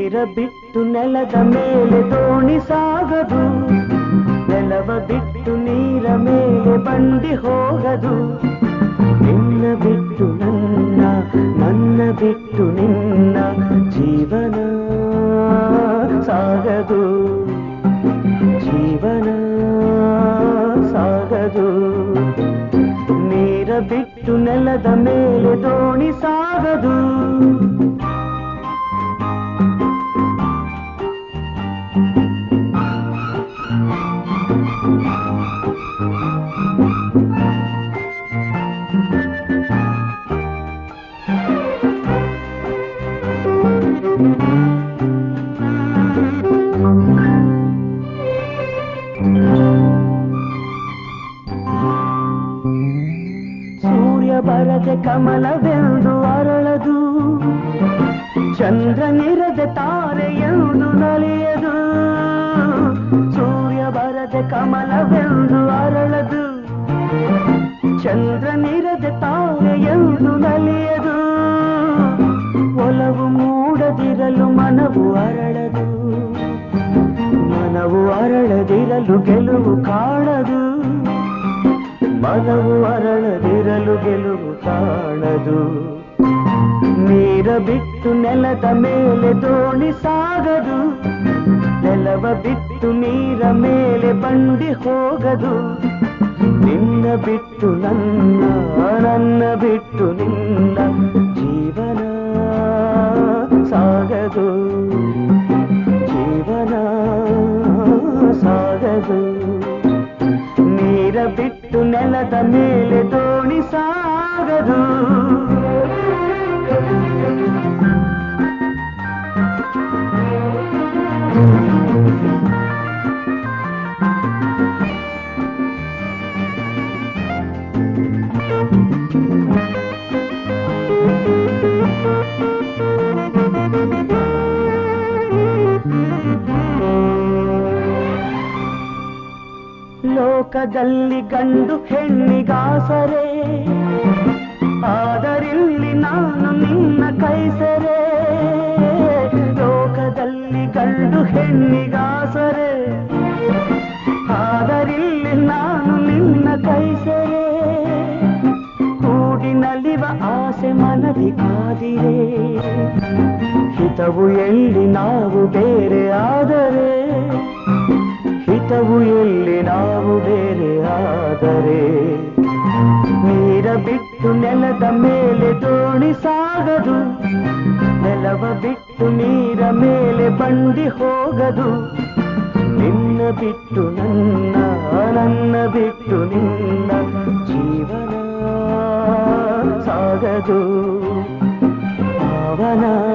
ನೀರ ಬಿಟ್ಟು ನೆಲದ ಮೇಲೆ ದೋಣಿ ಸಾಗದು ನೆಲವ ಬಿಟ್ಟು ನೀರ ಮೇಲೆ ಬಂಡಿ ಹೋಗದು ನಿನ್ನ ಬಿಟ್ಟು ನನ್ನ ನನ್ನ ಬಿಟ್ಟು ನಿನ್ನ ಜೀವನ ಸಾಗದು ಜೀವನ ಸಾಗದು ನೀರ ಬಿಟ್ಟು ನೆಲದ ಮೇಲೆ ದೋಣಿ ಸಾಗದು ಸೂರ್ಯ ಬರದೆ ಕಮಲವೆಂದು ಅರಳದು ಚಂದ್ರನಿರದೆ ತಾರೆಯೆಂದು ನಲಿಯದು ಸೂರ್ಯ ಬರದೆ ಕಮಲವೆಂದು ಅರಳದು ಚಂದ್ರನಿರದೆ ತಾರೆಯೆಂದು ನಲಿಯದು ಒಲವು ಮೂಡದಿರಲು ಮನವು ಅರಳದು ಮನವು ಅರಳದಿರಲು ಗೆಲುವು ಕಾಣದು ಮನವು ಅರಳದಿರಲು ಗೆಲುವು ಕಾಣದು ನೀರ ಬಿಟ್ಟು ನೆಲದ ಮೇಲೆ ದೋಣಿ ಸಾಗದು ನೆಲವ ಬಿಟ್ಟು ನೀರ ಮೇಲೆ ಬಂಡಿ ಹೋಗದು ನಿನ್ನ ಬಿಟ್ಟು ನನ್ನ ನನ್ನ ಬಿಟ್ಟು ನಿನ್ನ ಜೀವನ ಸಾಗದು ಜೀವನ ಸಾಗದು ನೀರ ಬಿಟ್ಟು ನೆಲದ ಮೇಲೆ ದೋಣಿ ಸಾಗದು ಲೋಕದಲ್ಲಿ ಗಂಡು ಹೆಣ್ಣಿಗಾಸರೆ ಆದರಿಲ್ಲಿ ನಾನು ನಿನ್ನ ಕೈಸರೆ ಲೋಕದಲ್ಲಿ ಗಂಡು ಹೆಣ್ಣಿಗಾಸರೆ ಆದರಿಲ್ಲಿ ನಾನು ನಿನ್ನ ಕೈಸರೆ ಕೂಡಿನಲಿವ ಆಸೆ ಮನದಿ ಕಾದಿರೆ ಹಿತವು ಎಲ್ಲಿ ನಾವು ಬೇರೆ ಆದರೆ ಹಿತವು ಎಲ್ಲಿ ನಾವು ಬೇರೆ ಆದರೆ ನೀರ ಬಿಟ್ಟು ನೆಲದ ಮೇಲೆ ದೋಣಿ ಸಾಗದು ನೆಲವ ಬಿಟ್ಟು ನೀರ ಮೇಲೆ ಬಂಡಿ ಹೋಗದು ನಿನ್ನ ಬಿಟ್ಟು ನನ್ನ ನನ್ನ ಬಿಟ್ಟು ನಿನ್ನ ಜೀವನ ಸಾಗದು ಭಾವನಾ